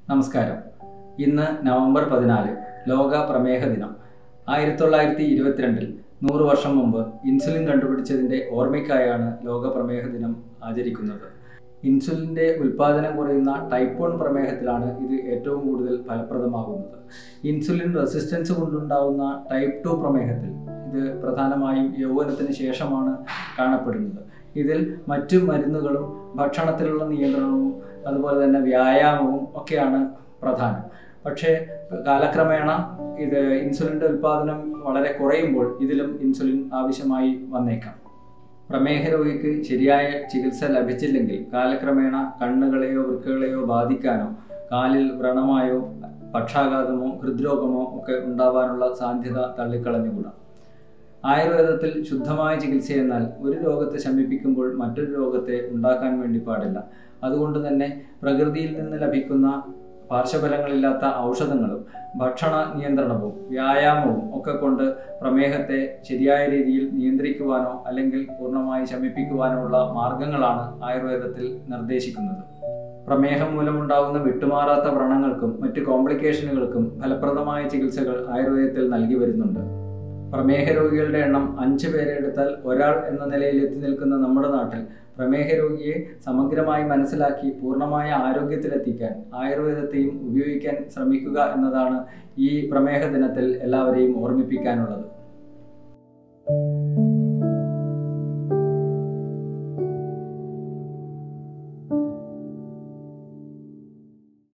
നമസ്കാരം ഇന്ന് നവംബർ പതിനാല് ലോക പ്രമേഹ ദിനം ആയിരത്തി തൊള്ളായിരത്തി ഇരുപത്തിരണ്ടിൽ നൂറ് വർഷം മുമ്പ് ഇൻസുലിൻ കണ്ടുപിടിച്ചതിൻ്റെ ഓർമ്മയ്ക്കായാണ് ലോക പ്രമേഹ ദിനം ആചരിക്കുന്നത് ഇൻസുലിൻ്റെ ഉൽപ്പാദനം കുറയുന്ന ടൈപ്പ് വൺ പ്രമേഹത്തിലാണ് ഇത് ഏറ്റവും കൂടുതൽ ഫലപ്രദമാകുന്നത് ഇൻസുലിൻ റെസിസ്റ്റൻസ് കൊണ്ടുണ്ടാവുന്ന ടൈപ്പ് ടു പ്രമേഹത്തിൽ ഇത് പ്രധാനമായും യൗവനത്തിന് ശേഷമാണ് കാണപ്പെടുന്നത് ഇതിൽ മറ്റു മരുന്നുകളും ഭക്ഷണത്തിലുള്ള നിയന്ത്രണവും അതുപോലെ തന്നെ വ്യായാമവും ഒക്കെയാണ് പ്രധാനം പക്ഷേ കാലക്രമേണ ഇത് ഇൻസുലിൻ്റെ ഉൽപ്പാദനം വളരെ കുറയുമ്പോൾ ഇതിലും ഇൻസുലിൻ ആവശ്യമായി വന്നേക്കാം പ്രമേഹ രോഗിക്ക് ശരിയായ ചികിത്സ ലഭിച്ചില്ലെങ്കിൽ കാലക്രമേണ കണ്ണുകളെയോ വൃക്കകളെയോ ബാധിക്കാനോ കാലിൽ വ്രണമായോ പക്ഷാഘാതമോ ഹൃദ്രോഗമോ ഒക്കെ ഉണ്ടാവാനുള്ള സാധ്യത തള്ളിക്കളഞ്ഞുകൂടാ ആയുർവേദത്തിൽ ശുദ്ധമായ ചികിത്സ എന്നാൽ ഒരു രോഗത്തെ ശമിപ്പിക്കുമ്പോൾ മറ്റൊരു രോഗത്തെ ഉണ്ടാക്കാൻ വേണ്ടി പാടില്ല അതുകൊണ്ട് തന്നെ പ്രകൃതിയിൽ നിന്ന് ലഭിക്കുന്ന പാർശ്വഫലങ്ങളില്ലാത്ത ഔഷധങ്ങളും ഭക്ഷണ നിയന്ത്രണവും വ്യായാമവും ഒക്കെ കൊണ്ട് പ്രമേഹത്തെ ശരിയായ രീതിയിൽ നിയന്ത്രിക്കുവാനോ അല്ലെങ്കിൽ പൂർണ്ണമായി ശമിപ്പിക്കുവാനോ ഉള്ള മാർഗങ്ങളാണ് ആയുർവേദത്തിൽ നിർദ്ദേശിക്കുന്നത് പ്രമേഹം മൂലമുണ്ടാകുന്ന വിട്ടുമാറാത്ത വ്രണങ്ങൾക്കും മറ്റ് കോംപ്ലിക്കേഷനുകൾക്കും ഫലപ്രദമായ ചികിത്സകൾ ആയുർവേദത്തിൽ നൽകി വരുന്നുണ്ട് പ്രമേഹ രോഗികളുടെ എണ്ണം അഞ്ച് പേരെ എടുത്താൽ ഒരാൾ എന്ന നിലയിൽ എത്തി നിൽക്കുന്ന നമ്മുടെ നാട്ടിൽ പ്രമേഹ രോഗിയെ സമഗ്രമായി മനസ്സിലാക്കി പൂർണ്ണമായ ആരോഗ്യത്തിലെത്തിക്കാൻ ആയുർവേദത്തെയും ഉപയോഗിക്കാൻ ശ്രമിക്കുക എന്നതാണ് ഈ പ്രമേഹ ദിനത്തിൽ എല്ലാവരെയും ഓർമ്മിപ്പിക്കാനുള്ളത്